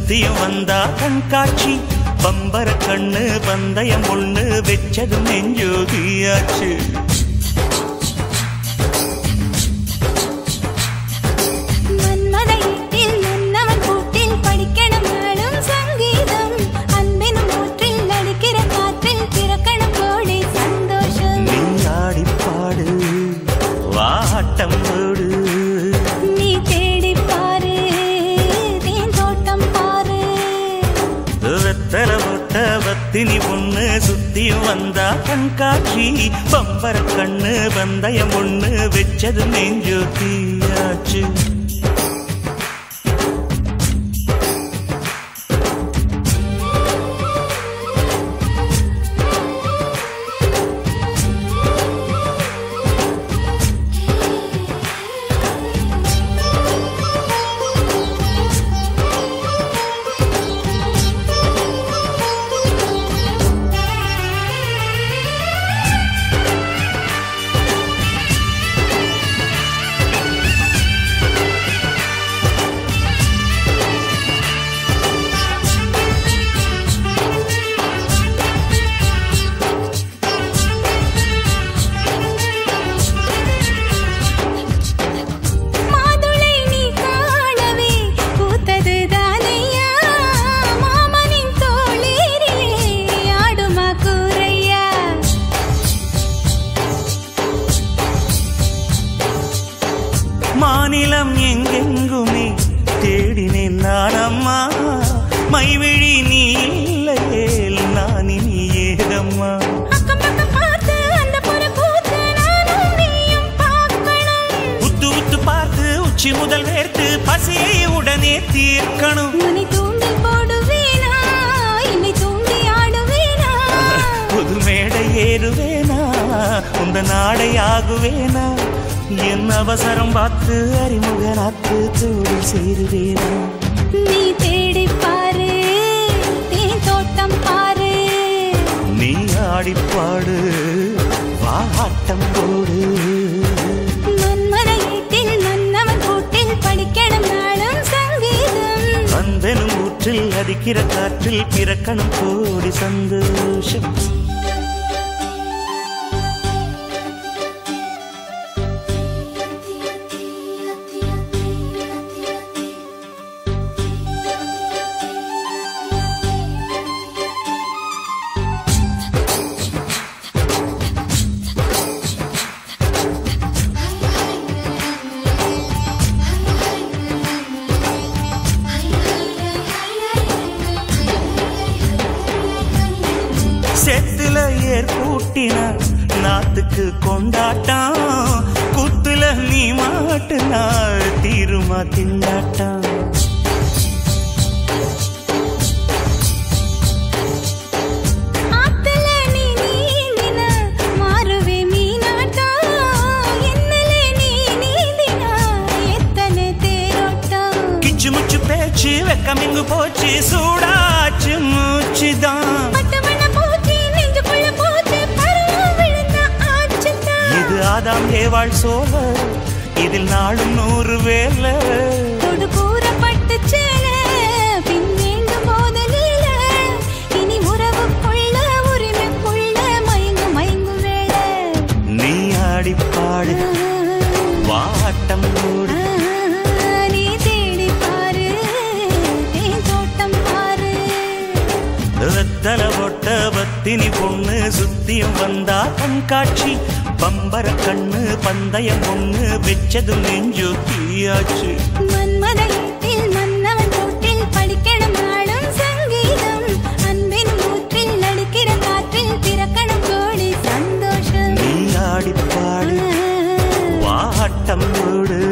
சுத்தியும் வந்தா கண்காட்சி பம்பர கண்ணு பந்தயம் ஒண்ணு வெச்சது நெஞ்சோகியாச்சு மன்மத ஈட்டில் மன்னவன் கூட்டில் படிக்கணும் நாளும் சங்கீதம் அன்பினும் ஊற்றில் அடிக்கிற காற்றில் பிறக்கணும் கோடி சந்தோஷம் நீ ஆடி பாடு வாட்டம் போடு நீ தேடி பாரு தேன் தோட்டம் பாரு வெத்தல ஒட்ட வத்தினி பொண்ணு சுத்தியும் வந்தா கண்காட்சி பம்பர கண்ணு பந்தயம் ஒண்ணு வெச்சது நெஞ்சோகியாச்சு மாதுளை நீ காணவே பூத்தது தானையா மாமனின் தோளேறிலே ஆடுமா கூரையா மாநிலம் எங்கெங்குமே தேடினேன் நான் அம்மா மைவிழி நீ இல்லையேல் நான் இனி ஏதம்மா அக்கம் பக்கம் பார்த்து அந்த புற பூத்து நானும் நீயும் பார்க்கணும் உத்து உத்து பார்த்து உச்சி முதல் வேர்த்து பசியை உடனே தீர்க்கணும் உன்னை தூண்டில் போடுவேனா என்னை தூண்டி ஆடுவேனா புது மேடை ஏறுவேனா உந்த நாடை ஆகுவேனா என் அவசரம் பார்த்து அறிமுகனாத்து தோடு சேருவேனா நீ தேடி பாரு தேன் தோட்டம் பாரு நீ ஆடிப்பாடு வாட்டம் போடு மன்மத ஈட்டில் மன்னவன் கூட்டில் படிக்கணும் நாளும் சங்கீதம் வந்தனும் ஊற்றில் அடிக்கிற காற்றில் பிறக்கணும் கோடி சந்தோஷம் செத்துல ஏர் கூட்டினா நாத்துக்கு கொண்டாட்டம் குத்துல நீ மாட்டுனா தீருமா திண்டாட்டம் ஆத்துல நீ நீந்தினா மாறுவே மீனாட்டம் என்னல நீ நீந்தினா எத்தனை தேரோட்டம் கிச்சு முச்சு பேச்சு வெக்கமிங்கு போச்சு சூடாச்சு மூச்சுதான் பட்டவன பூச்சி நெஞ்சுக்குள்ள பூச்சி பருவம் விழுந்த ஆச்சுதான் இது ஆதாம் ஏவாள் சோழ இதில் நாளும் நூறு வேலை தொடு கூறப்பட்டு சேல பின் வேண்டும் போது நீல இனி உறவுக்குள்ள உரிமைக்குள்ள மயங்கு மயங்கு வேளை நீ ஆடிப்பாடு வாட்டம் போடு நீ தேடி பாரு தேன் தோட்டம் பாரு வெத்தல ஒட்ட பத்தினி பொண்ணு சுத்தியும் வந்தா கண்காட்சி பம்பர கண்ணு பந்தயம் ஒண்ணு வெச்சது நெஞ்சு தீயாச்சு மன்மத ஈட்டில் மன்னவன் தோட்டில் படிக்கணும் நாளும் சங்கீதம் அன்பின் ஊற்றில் அடிக்கிற காற்றில் பிறக்கணும் கோடி சந்தோஷம் நீ ஆடிப்பாடு வாட்டம் போடு